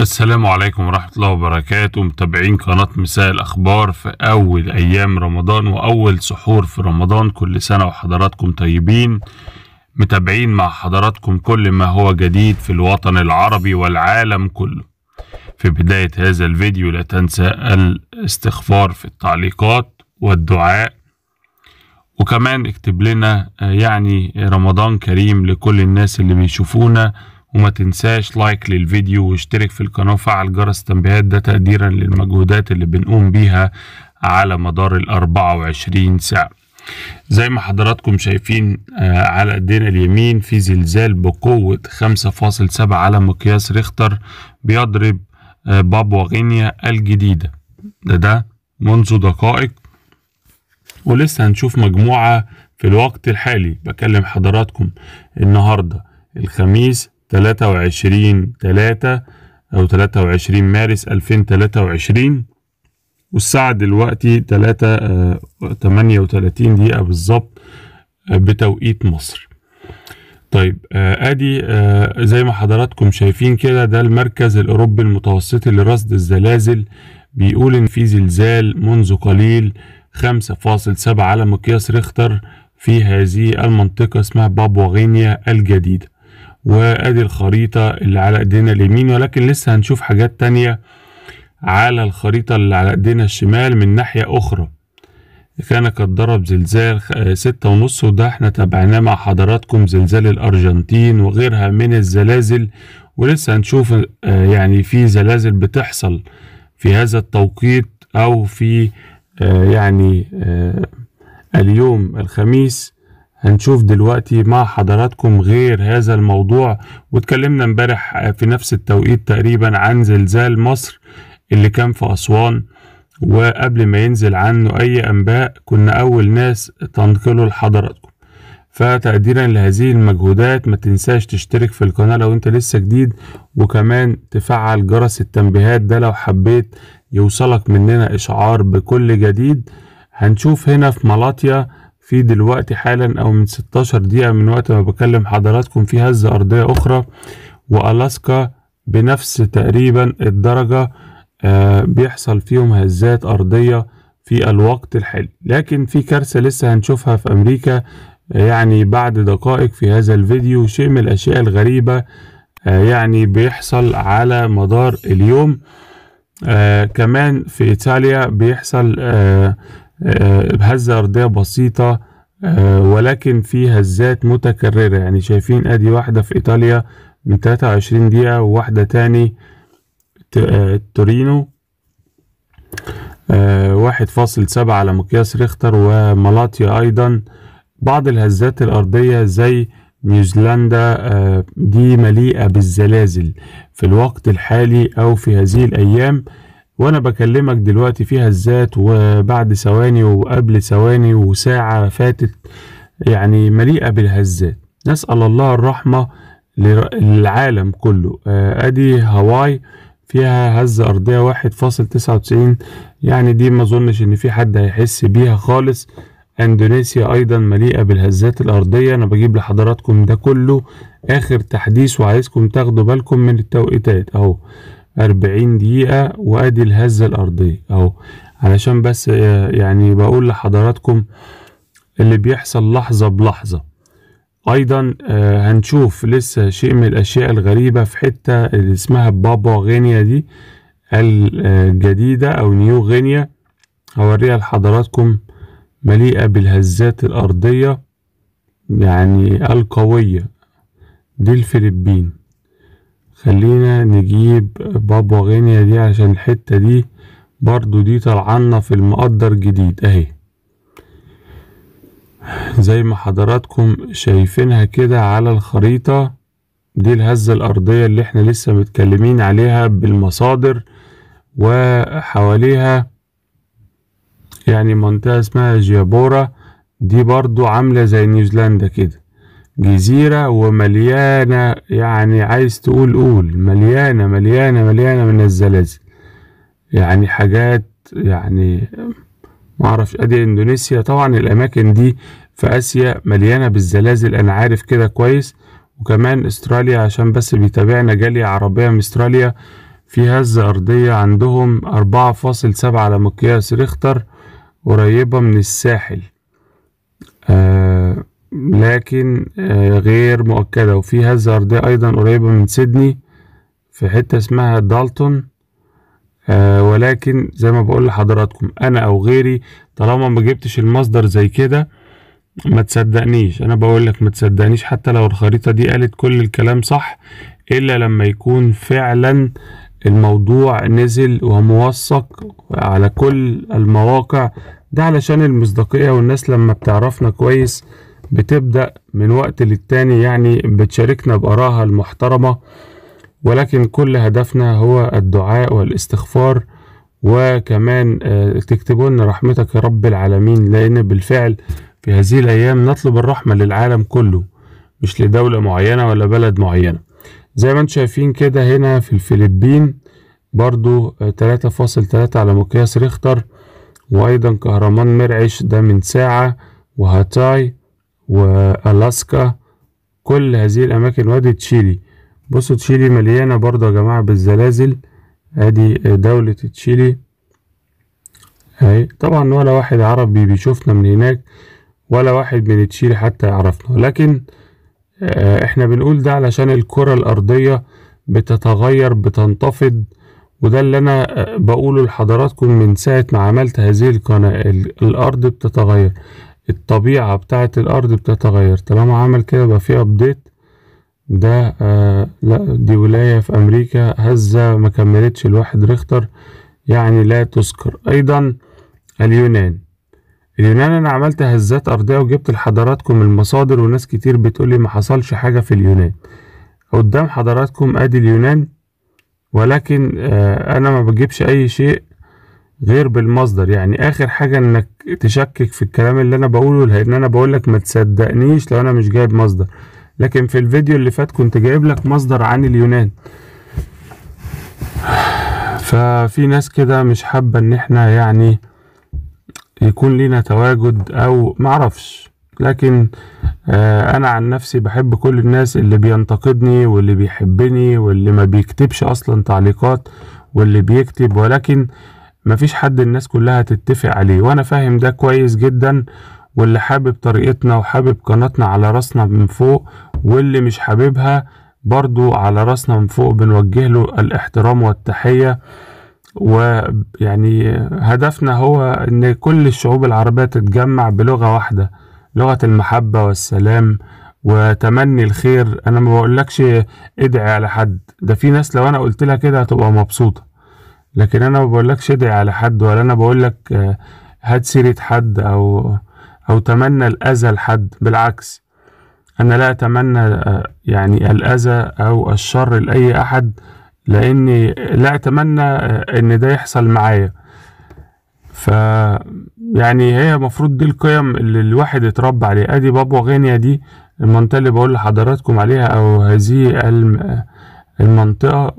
السلام عليكم ورحمة الله وبركاته متابعين قناة مساء الأخبار في أول أيام رمضان وأول سحور في رمضان كل سنة وحضراتكم طيبين متابعين مع حضراتكم كل ما هو جديد في الوطن العربي والعالم كله في بداية هذا الفيديو لا تنسى الاستغفار في التعليقات والدعاء وكمان اكتب لنا آه، يعني رمضان كريم لكل الناس اللي بيشوفونا وما تنساش لايك للفيديو واشترك في القناة وفعل جرس التنبيهات ده تقديرا للمجهودات اللي بنقوم بيها على مدار ال 24 ساعة زي ما حضراتكم شايفين آه، على ايدينا اليمين في زلزال بقوة 5.7 على مقياس ريختر بيضرب آه، بابوا غينيا الجديدة ده ده منذ دقائق ولسه هنشوف مجموعة في الوقت الحالي بكلم حضراتكم النهاردة الخميس 23 3 أو 23 مارس 2023 والساعة دلوقتي 3 آه، 38 دقيقة بالظبط آه، بتوقيت مصر طيب آه، ادي آه، زي ما حضراتكم شايفين كده ده المركز الاوروبي المتوسطي لرصد الزلازل بيقول ان في زلزال منذ قليل 5.7 على مقياس ريختر في هذه المنطقة اسمها بابوا غينيا الجديدة وادي الخريطة اللي على ايدينا اليمين ولكن لسه هنشوف حاجات تانية على الخريطة اللي على ايدينا الشمال من ناحية اخرى كان قد ضرب زلزال خ- آه، ستة ونص وده احنا تابعناه مع حضراتكم زلزال الأرجنتين وغيرها من الزلازل ولسه هنشوف آه، يعني في زلازل بتحصل في هذا التوقيت أو في آه، يعني آه، اليوم الخميس هنشوف دلوقتي مع حضراتكم غير هذا الموضوع واتكلمنا امبارح آه، في نفس التوقيت تقريبا عن زلزال مصر اللي كان في أسوان وقبل ما ينزل عنه أي أنباء كنا أول ناس تنقله لحضراتكم فتقديرا لهذه المجهودات ما تنساش تشترك في القناة لو انت لسه جديد وكمان تفعل جرس التنبيهات ده لو حبيت يوصلك مننا إشعار بكل جديد هنشوف هنا في مالاتيا في دلوقتي حالا أو من 16 دقيقة من وقت ما بكلم حضراتكم في هزة أرضية أخرى وألاسكا بنفس تقريبا الدرجة آه، بيحصل فيهم هزات أرضية في الوقت الحالي لكن في كارثة لسه هنشوفها في أمريكا آه، يعني بعد دقائق في هذا الفيديو شيء من الأشياء الغريبة آه، يعني بيحصل على مدار اليوم آه كمان في إيطاليا بيحصل آه آه هزة أرضية بسيطة آه ولكن في هزات متكررة يعني شايفين أدي واحدة في إيطاليا من 23 دقيقة وواحدة تاني ت- آه، تورينو آه، واحد فاصل سبعة على مقياس ريختر ومالاتيا أيضا بعض الهزات الأرضية زي نيوزيلندا آه، دي مليئة بالزلازل في الوقت الحالي أو في هذه الأيام وأنا بكلمك دلوقتي في هزات وبعد ثواني وقبل ثواني وساعة فاتت يعني مليئة بالهزات نسأل الله الرحمة لر- للعالم كله آه، أدي هاواي فيها هزة أرضية واحد فاصل تسعة وتسعين يعني دي ما أظنش إن في حد هيحس بيها خالص اندونيسيا ايضا مليئة بالهزات الارضية انا بجيب لحضراتكم ده كله اخر تحديث وعايزكم تاخدوا بالكم من التوقيتات اهو 40 دقيقة وادي الهزة الارضية اهو علشان بس آه، يعني بقول لحضراتكم اللي بيحصل لحظة بلحظة ايضا آه، هنشوف لسه شيء من الاشياء الغريبة في حتة اللي اسمها بابا غينيا دي الجديدة او نيو غينيا هوريها لحضراتكم مليئة بالهزات الأرضية يعني القوية دي الفلبين خلينا نجيب بابا غينيا دي عشان الحتة دي برضو دي طلعنا في المقدر جديد اهي زي ما حضراتكم شايفينها كده على الخريطة دي الهزة الأرضية اللي احنا لسه متكلمين عليها بالمصادر وحواليها يعني منطقة اسمها جيابورا دي برضو عاملة زي نيوزيلندا كده جزيرة ومليانة يعني عايز تقول قول مليانة مليانة مليانة من الزلازل يعني حاجات يعني معرفش ادي اندونيسيا طبعا الاماكن دي في اسيا مليانة بالزلازل انا عارف كده كويس وكمان استراليا عشان بس بيتابعنا جالية عربية من استراليا في هزة أرضية عندهم أربعة فاصل سبعة على مقياس ريختر قريبة من الساحل آه لكن آه غير مؤكدة وفي هزة أرضية أيضا قريبة من سيدني في حتة اسمها دالتون آه ولكن زي ما بقول لحضراتكم أنا أو غيري طالما ما جبتش المصدر زي كده ما تصدقنيش أنا بقول لك ما تصدقنيش حتى لو الخريطة دي قالت كل الكلام صح إلا لما يكون فعلا الموضوع نزل وموثق على كل المواقع ده علشان المصداقية والناس لما بتعرفنا كويس بتبدأ من وقت للتاني يعني بتشاركنا بآرائها المحترمة ولكن كل هدفنا هو الدعاء والاستغفار وكمان تكتبوا لنا رحمتك يا رب العالمين لأن بالفعل في هذه الأيام نطلب الرحمة للعالم كله مش لدولة معينة ولا بلد معينة زي ما انتم شايفين كده هنا في الفلبين برضو تلاتة فاصل تلاتة على مقياس ريختر وأيضا كهرمان مرعش ده من ساعة وهاتاي وألاسكا كل هذه الأماكن وادي تشيلي بصوا تشيلي مليانة برضو يا جماعة بالزلازل ادي دولة تشيلي اهي طبعا ولا واحد عربي بيشوفنا من هناك ولا واحد من تشيلي حتى يعرفنا لكن احنا بنقول ده علشان الكرة الأرضية بتتغير بتنتفض وده اللي أنا بقوله لحضراتكم من ساعة ما عملت هذه القناة الأرض بتتغير الطبيعة بتاعة الأرض بتتغير طالما عمل كده يبقى فيه أبديت ده آه لا دي ولاية في أمريكا هزة ما كملتش الواحد ريختر يعني لا تذكر أيضا اليونان اليونان انا عملت هزات ارضيه وجبت لحضراتكم المصادر وناس كتير بتقولي ما حصلش حاجه في اليونان قدام حضراتكم ادي اليونان ولكن آه انا ما بجيبش اي شيء غير بالمصدر يعني اخر حاجه انك تشكك في الكلام اللي انا بقوله لان انا بقول لك ما تصدقنيش لو انا مش جايب مصدر لكن في الفيديو اللي فات كنت جايب لك مصدر عن اليونان ففي ناس كده مش حابه ان احنا يعني يكون لينا تواجد او معرفش لكن آه انا عن نفسي بحب كل الناس اللي بينتقدني واللي بيحبني واللي ما بيكتبش اصلا تعليقات واللي بيكتب ولكن مفيش حد الناس كلها تتفق عليه وانا فاهم ده كويس جدا واللي حابب طريقتنا وحابب قناتنا على راسنا من فوق واللي مش حاببها برضو على راسنا من فوق بنوجه له الاحترام والتحيه ويعني هدفنا هو ان كل الشعوب العربية تتجمع بلغة واحدة لغة المحبة والسلام وتمني الخير انا ما بقولكش ادعي على حد ده في ناس لو انا قلت لها كده هتبقى مبسوطة لكن انا ما بقولكش ادعي على حد ولا انا بقولك هات سيرة حد او او تمنى الاذى لحد بالعكس انا لا اتمنى يعني الاذى او الشر لاي احد لاني لا اتمنى ان ده يحصل معايا ف يعني هي المفروض دي القيم اللي الواحد يتربى عليها ادي بابوا غينيا دي المنطقه اللي بقول لحضراتكم عليها او هذه المنطقه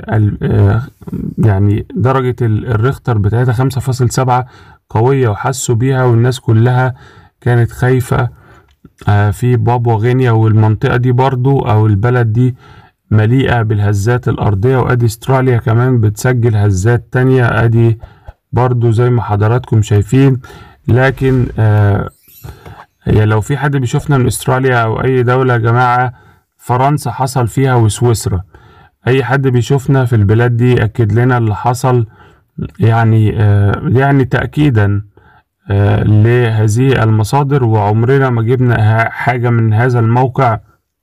يعني درجه الريختر بتاعتها خمسة فاصل سبعة قويه وحسوا بيها والناس كلها كانت خايفه في بابوا غينيا والمنطقه دي برضو او البلد دي مليئة بالهزات الأرضية وأدي استراليا كمان بتسجل هزات تانية أدي برضو زي ما حضراتكم شايفين لكن آه يعني لو في حد بيشوفنا من استراليا أو أي دولة يا جماعة فرنسا حصل فيها وسويسرا أي حد بيشوفنا في البلاد دي أكد لنا اللي حصل يعني آه يعني تأكيدا آه لهذه المصادر وعمرنا ما جبنا حاجة من هذا الموقع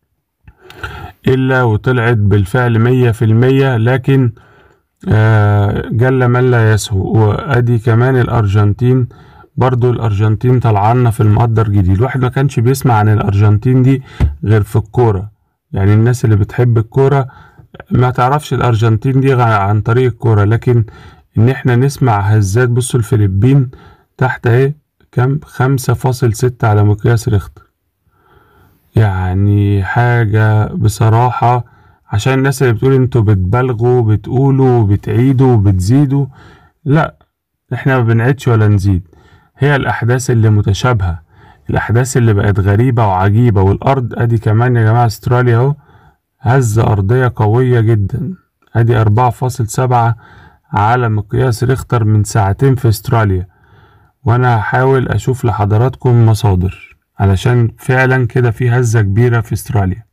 إلا وطلعت بالفعل مية في المية لكن آه جل من لا يسهو وأدي كمان الأرجنتين برضو الأرجنتين طلعنا في المقدر جديد الواحد ما كانش بيسمع عن الأرجنتين دي غير في الكورة يعني الناس اللي بتحب الكورة ما تعرفش الأرجنتين دي عن طريق الكورة لكن إن إحنا نسمع هزات بصوا الفلبين تحت أهي كام خمسة فاصل ستة على مقياس ريختر يعني حاجة بصراحة عشان الناس اللي بتقول انتوا بتبالغوا بتقولوا بتعيدوا بتزيدوا لا احنا ما بنعيدش ولا نزيد هي الاحداث اللي متشابهة الاحداث اللي بقت غريبة وعجيبة والارض ادي كمان يا جماعة استراليا اهو هزة ارضية قوية جدا ادي أربعة فاصل سبعة على مقياس ريختر من ساعتين في استراليا وانا هحاول اشوف لحضراتكم مصادر علشان فعلا كده في هزة كبيرة في استراليا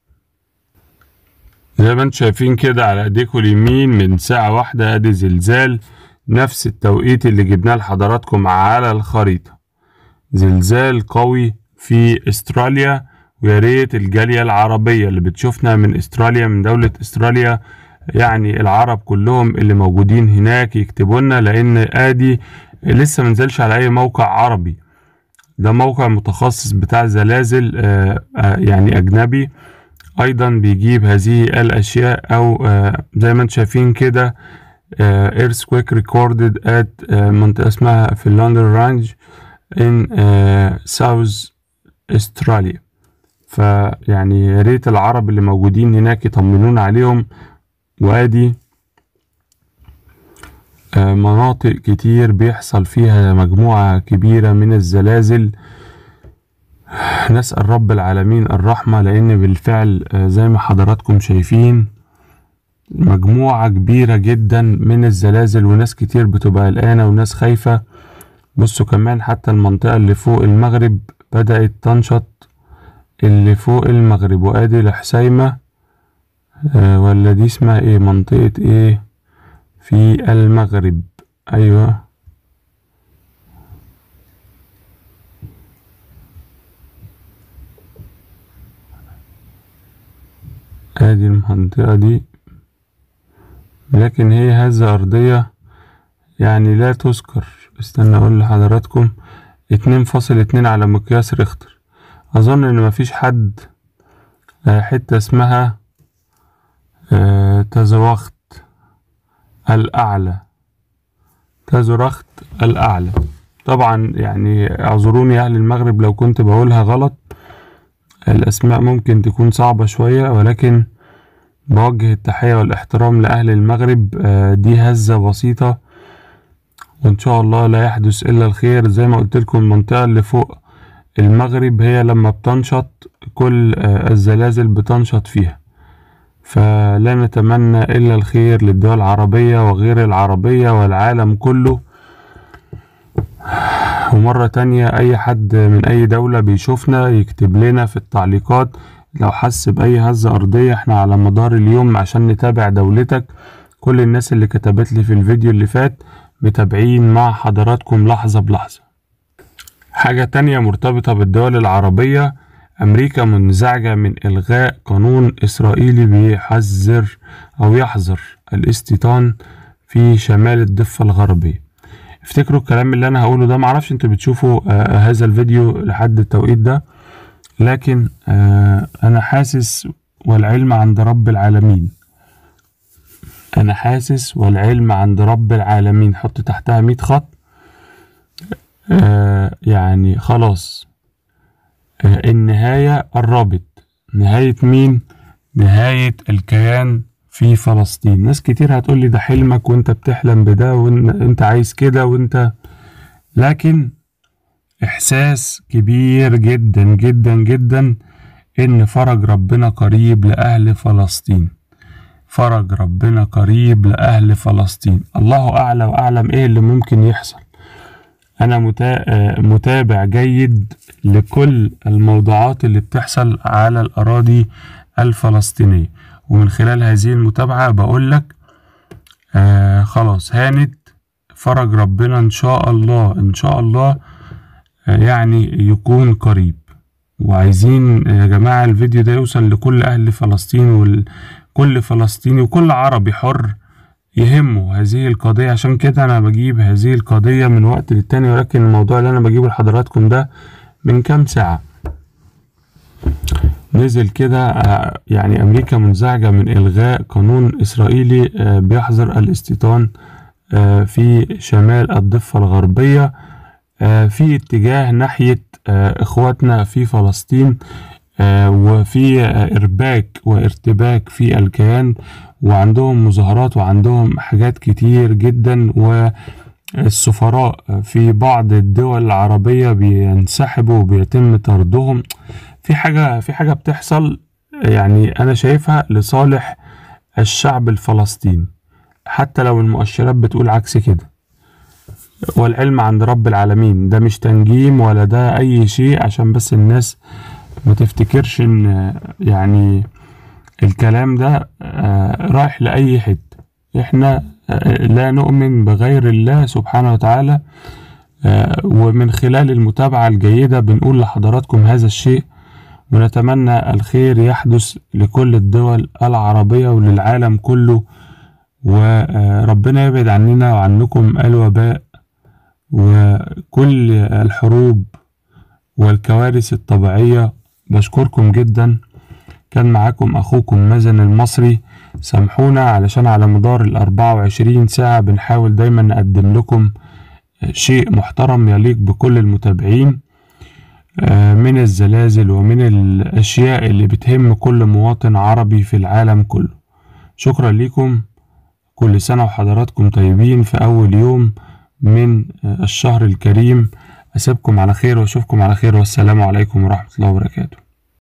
زي ما انتم شايفين كده على ايديكم اليمين من ساعة واحدة ادي زلزال نفس التوقيت اللي جبناه لحضراتكم على الخريطة زلزال قوي في استراليا ويا ريت الجالية العربية اللي بتشوفنا من استراليا من دولة استراليا يعني العرب كلهم اللي موجودين هناك يكتبوا لنا لان ادي لسه منزلش على اي موقع عربي ده موقع متخصص بتاع زلازل آه، آه، يعني اجنبي ايضا بيجيب هذه الاشياء او آه، زي ما انتم شايفين كده earthquake recorded at آه، منطقة اسمها في لندن رانج in آه، South Australia فيعني يا ريت العرب اللي موجودين هناك يطمنونا عليهم وادي آه، مناطق كتير بيحصل فيها مجموعة كبيرة من الزلازل نسأل رب العالمين الرحمة لأن بالفعل آه، زي ما حضراتكم شايفين مجموعة كبيرة جدا من الزلازل وناس كتير بتبقى قلقانة وناس خايفة بصوا كمان حتى المنطقة اللي فوق المغرب بدأت تنشط اللي فوق المغرب وادي الحسيمة آه، ولا دي اسمها ايه منطقة ايه في المغرب ايوه ادي المنطقة دي لكن هي هزة أرضية يعني لا تذكر استنى أقول لحضراتكم اتنين فاصل اتنين على مقياس ريختر أظن إن مفيش حد آه، حتة اسمها آه، تزوخت الأعلى تزرخت الأعلى طبعا يعني اعذروني أهل المغرب لو كنت بقولها غلط الأسماء ممكن تكون صعبة شوية ولكن بوجه التحية والاحترام لأهل المغرب آه، دي هزة بسيطة وإن شاء الله لا يحدث إلا الخير زي ما قلت لكم المنطقة اللي فوق المغرب هي لما بتنشط كل آه، الزلازل بتنشط فيها فلا نتمنى إلا الخير للدول العربية وغير العربية والعالم كله ومرة تانية أي حد من أي دولة بيشوفنا يكتب لنا في التعليقات لو حس بأي هزة أرضية احنا على مدار اليوم عشان نتابع دولتك كل الناس اللي كتبت لي في الفيديو اللي فات متابعين مع حضراتكم لحظة بلحظة حاجة تانية مرتبطة بالدول العربية أمريكا منزعجة من إلغاء قانون إسرائيلي بيحذر أو يحظر الاستيطان في شمال الضفة الغربية افتكروا الكلام اللي أنا هقوله ده معرفش انتوا بتشوفوا آه هذا الفيديو لحد التوقيت ده لكن آه أنا حاسس والعلم عند رب العالمين أنا حاسس والعلم عند رب العالمين حط تحتها مية خط آه يعني خلاص آه النهاية قربت نهاية مين؟ نهاية الكيان في فلسطين ناس كتير هتقول لي ده حلمك وانت بتحلم بده وانت عايز كده وانت لكن احساس كبير جدا جدا جدا ان فرج ربنا قريب لاهل فلسطين فرج ربنا قريب لاهل فلسطين الله اعلى واعلم ايه اللي ممكن يحصل انا متا- آه، متابع جيد لكل الموضوعات اللي بتحصل على الاراضي الفلسطينيه ومن خلال هذه المتابعه بقول لك آه خلاص هانت فرج ربنا ان شاء الله ان شاء الله آه يعني يكون قريب وعايزين يا جماعة الفيديو ده يوصل لكل أهل فلسطين وكل فلسطيني وكل عربي حر يهمه هذه القضية عشان كده أنا بجيب هذه القضية من وقت للتاني ولكن الموضوع اللي أنا بجيبه لحضراتكم ده من كام ساعة نزل كده آه، يعني أمريكا منزعجة من إلغاء قانون إسرائيلي آه، بيحظر الاستيطان آه، في شمال الضفة الغربية آه، في اتجاه ناحية آه، إخواتنا في فلسطين آه، وفي آه، إرباك وارتباك في الكيان وعندهم مظاهرات وعندهم حاجات كتير جدا والسفراء في بعض الدول العربية بينسحبوا وبيتم طردهم في حاجة في حاجة بتحصل يعني أنا شايفها لصالح الشعب الفلسطيني حتى لو المؤشرات بتقول عكس كده والعلم عند رب العالمين ده مش تنجيم ولا ده أي شيء عشان بس الناس ما تفتكرش إن يعني الكلام ده آه، رايح لأي حتة إحنا آه، لا نؤمن بغير الله سبحانه وتعالى آه، ومن خلال المتابعة الجيدة بنقول لحضراتكم هذا الشيء ونتمنى الخير يحدث لكل الدول العربية وللعالم كله وربنا يبعد عننا وعنكم الوباء وكل الحروب والكوارث الطبيعية بشكركم جدا كان معاكم أخوكم مازن المصري سامحونا علشان على مدار الأربعة وعشرين ساعة بنحاول دايما نقدم لكم شيء محترم يليق بكل المتابعين آه، من الزلازل ومن الأشياء اللي بتهم كل مواطن عربي في العالم كله شكرا لكم كل سنة وحضراتكم طيبين في أول يوم من آه، الشهر الكريم أسيبكم على خير وأشوفكم على خير والسلام عليكم ورحمة الله وبركاته